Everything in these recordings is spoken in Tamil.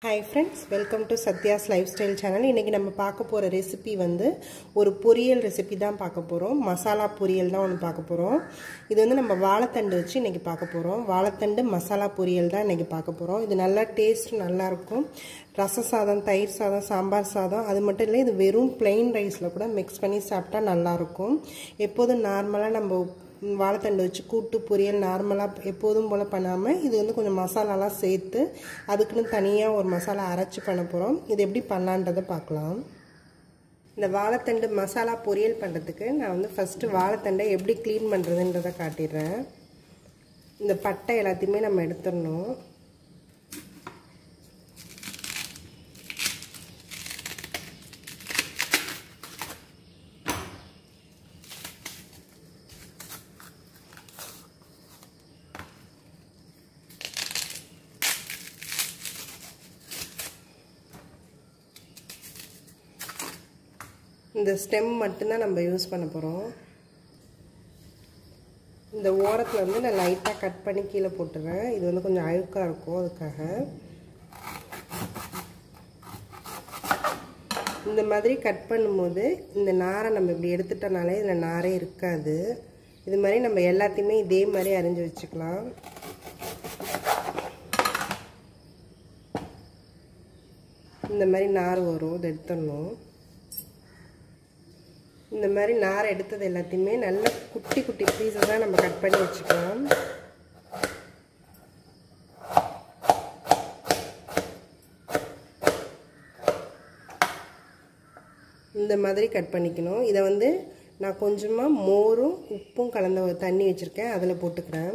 hi friends welcome to Sathya's lifestyle channel இன்றைக்கி நம்ம பார்க்க போகிற ரெசிபி வந்து ஒரு பொரியல் ரெசிபி தான் பார்க்க போகிறோம் மசாலா பொரியல் தான் ஒன்று பார்க்க போகிறோம் இது வந்து நம்ம வாழைத்தண்டு வச்சு இன்றைக்கி பார்க்க போகிறோம் வாழைத்தண்டு மசாலா பொரியல் தான் இன்றைக்கி பார்க்க போகிறோம் இது நல்லா டேஸ்ட் நல்லாயிருக்கும் ரச சாதம் தயிர் சாதம் சாம்பார் சாதம் அது மட்டும் இல்லை இது வெறும் பிளெயின் ரைஸில் கூட மிக்ஸ் பண்ணி சாப்பிட்டா நல்லாயிருக்கும் எப்போதும் நார்மலாக நம்ம வாழைத்தண்டு வச்சு கூட்டு பொரியல் நார்மலாக எப்போதும் போல் பண்ணாமல் இது வந்து கொஞ்சம் மசாலாலாம் சேர்த்து அதுக்குன்னு தனியாக ஒரு மசாலா அரைச்சி பண்ண போகிறோம் இது எப்படி பண்ணலான்றதை பார்க்கலாம் இந்த வாழைத்தண்டு மசாலா பொரியல் பண்ணுறதுக்கு நான் வந்து ஃபஸ்ட்டு வாழைத்தண்டை எப்படி க்ளீன் பண்ணுறதுன்றதை காட்டிடுறேன் இந்த பட்டை எல்லாத்தையுமே நம்ம எடுத்துடணும் இந்த ஸ்டெம் மட்டும்தான் நம்ம யூஸ் பண்ண போகிறோம் இந்த ஓரத்தில் வந்து நான் லைட்டாக கட் பண்ணி கீழே போட்டுறேன் இது வந்து கொஞ்சம் அழுக்காக இருக்கும் அதுக்காக இந்த மாதிரி கட் பண்ணும்போது இந்த நாரை நம்ம இப்படி எடுத்துட்டனாலே இதில் நாரே இருக்காது இது மாதிரி நம்ம எல்லாத்தையுமே இதே மாதிரி அரிஞ்சு வச்சுக்கலாம் இந்த மாதிரி நார் வரும் இதை எடுத்துடணும் இந்த மாதிரி நார் எடுத்தது எல்லாத்தையுமே நல்ல குட்டி குட்டி பீஸஸாக நம்ம கட் பண்ணி வச்சுக்கலாம் இந்த மாதிரி கட் பண்ணிக்கணும் இதை வந்து நான் கொஞ்சமாக மோரும் உப்பும் கலந்த ஒரு தண்ணி வச்சுருக்கேன் அதில் போட்டுக்கிறேன்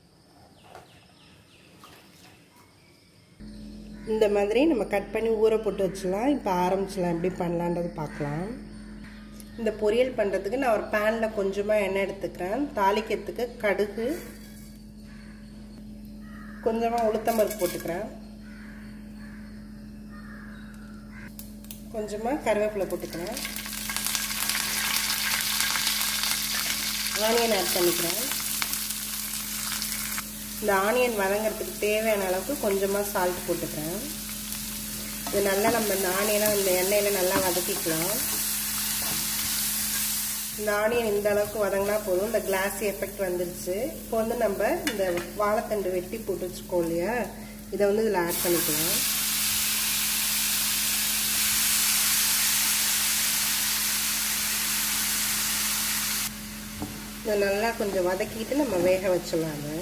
இந்த மாதிரி நம்ம கட் பண்ணி ஊற போட்டு வச்சிடலாம் இப்போ ஆரம்பிச்சிடலாம் எப்படி பண்ணலான்றது பார்க்கலாம் இந்த பொரியல் பண்ணுறதுக்கு நான் ஒரு பேனில் கொஞ்சமாக எண்ணெய் எடுத்துக்கிறேன் தாளிக்கிறதுக்கு கடுகு கொஞ்சமாக உளுத்தம்பருப்பு போட்டுக்கிறேன் கொஞ்சமாக கருவேப்பிலை போட்டுக்கிறேன் ஆனியன் ஆட் பண்ணிக்கிறேன் இந்த ஆனியன் வதங்கிறதுக்கு தேவையான அளவுக்கு கொஞ்சமாக சால்ட் போட்டுக்கிறேன் இது நல்லா நம்ம இந்த ஆனியனை இந்த எண்ணெயில் நல்லா வதக்கிக்கலாம் இந்த ஆனியன் இந்த அளவுக்கு வதங்கினா போதும் இந்த கிளாஸி எஃபெக்ட் வந்துருச்சு இப்போ வந்து நம்ம இந்த வாழைத்தண்டு வெட்டி போட்டு வச்சுக்கோம் இல்லையா இதை வந்து இதில் ஆட் பண்ணிக்கலாம் இதை நல்லா கொஞ்சம் வதக்கிட்டு நம்ம வேக வச்சிடலாம் அதை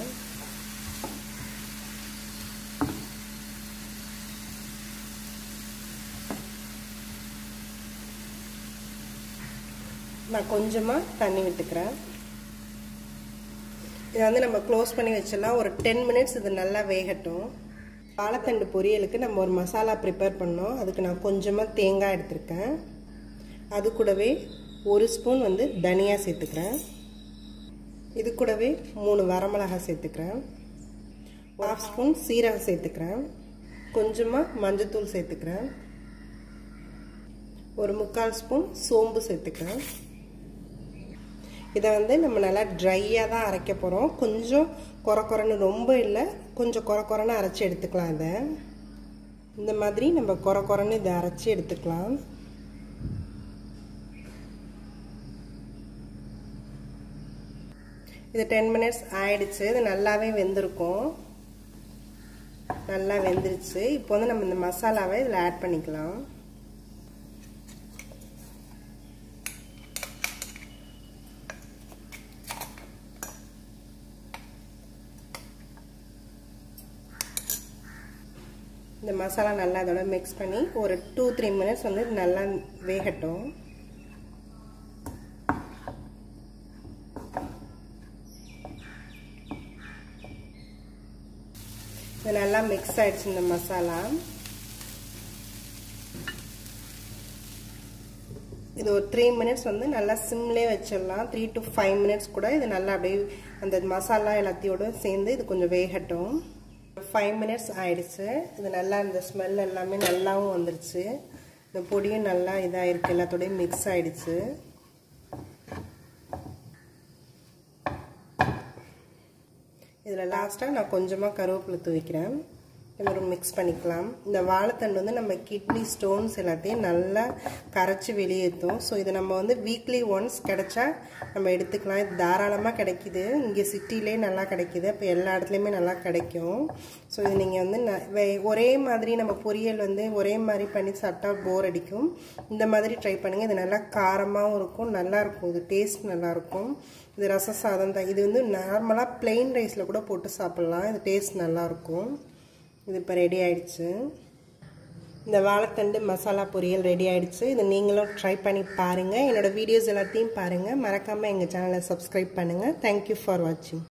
நான் கொஞ்சமாக தண்ணி விட்டுக்கிறேன் இதை வந்து நம்ம க்ளோஸ் பண்ணி வச்சிடலாம் ஒரு டென் மினிட்ஸ் இது நல்லா வேகட்டும் வாழைத்தண்டு பொரியலுக்கு நம்ம ஒரு மசாலா ப்ரிப்பேர் பண்ணோம் அதுக்கு நான் கொஞ்சமாக தேங்காய் எடுத்திருக்கேன் அது கூடவே ஒரு ஸ்பூன் வந்து தனியாக சேர்த்துக்கிறேன் இது கூடவே மூணு வரமிளகாய் சேர்த்துக்கிறேன் ஹாஃப் ஸ்பூன் சீரகம் சேர்த்துக்கிறேன் கொஞ்சமாக மஞ்சத்தூள் சேர்த்துக்கிறேன் ஒரு முக்கால் ஸ்பூன் சோம்பு சேர்த்துக்கிறேன் இதை வந்து நம்ம நல்லா ட்ரையாக தான் அரைக்க போகிறோம் கொஞ்சம் குறை குறைன்னு ரொம்ப இல்லை கொஞ்சம் குறை குறைன்னு அரைச்சி எடுத்துக்கலாம் இதை இந்த மாதிரி நம்ம குறை குறைன்னு இதை அரைச்சி எடுத்துக்கலாம் இது டென் மினிட்ஸ் ஆயிடுச்சு இது நல்லாவே வெந்திருக்கும் நல்லா வெந்துருச்சு இப்போ வந்து நம்ம இந்த மசாலாவை இதில் ஆட் பண்ணிக்கலாம் இந்த மசாலா நல்லா அதோட மிக்ஸ் பண்ணி ஒரு டூ த்ரீ மினிட்ஸ் வந்து நல்லா வேகட்டும் இது நல்லா மிக்ஸ் ஆயிடுச்சு இந்த மசாலா இது ஒரு த்ரீ மினிட்ஸ் வந்து நல்லா சிம்லேயே வச்சிடலாம் த்ரீ டு ஃபைவ் மினிட்ஸ் கூட இது நல்லா அப்படியே அந்த மசாலா எல்லாத்தையோட சேர்ந்து இது கொஞ்சம் வேகட்டும் ஃபைவ் மினிட்ஸ் ஆயிடுச்சு இது நல்லா இந்த ஸ்மெல் எல்லாமே நல்லாவும் வந்துருச்சு இந்த பொடியும் நல்லா இதாக இருக்குது எல்லாத்தோடையும் மிக்ஸ் ஆயிடுச்சு இதில் லாஸ்ட்டாக நான் கொஞ்சமாக கருவேப்பிலை தூவிக்கிறேன் இது ஒரு மிக்ஸ் பண்ணிக்கலாம் இந்த வாழைத்தண்டு வந்து நம்ம கிட்னி ஸ்டோன்ஸ் எல்லாத்தையும் நல்லா கரைச்சி வெளியேற்றும் ஸோ இது நம்ம வந்து வீக்லி ஒன்ஸ் கிடைச்சா நம்ம எடுத்துக்கலாம் இது தாராளமாக கிடைக்கிது இங்கே சிட்டிலே நல்லா கிடைக்கிது அப்போ எல்லா இடத்துலையுமே நல்லா கிடைக்கும் ஸோ இது நீங்கள் வந்து ஒரே மாதிரி நம்ம பொரியல் வந்து ஒரே மாதிரி பண்ணி சாப்பிட்டா போர் அடிக்கும் இந்த மாதிரி ட்ரை பண்ணுங்கள் இது நல்லா காரமாகவும் இருக்கும் நல்லாயிருக்கும் இது டேஸ்ட் நல்லாயிருக்கும் இது ரச சாதம் தான் இது வந்து நார்மலாக பிளெயின் ரைஸில் கூட போட்டு சாப்பிட்லாம் இது டேஸ்ட் நல்லாயிருக்கும் இது இப்போ ரெடி ஆயிடுச்சு இந்த வாழைத்தண்டு மசாலா பொரியல் ரெடி ஆயிடுச்சு இது நீங்களும் ட்ரை பண்ணி பாருங்கள் என்னோடய வீடியோஸ் எல்லாத்தையும் பாருங்கள் மறக்காமல் எங்கள் சேனலை சப்ஸ்கிரைப் பண்ணுங்கள் தேங்க்யூ ஃபார் வாட்சிங்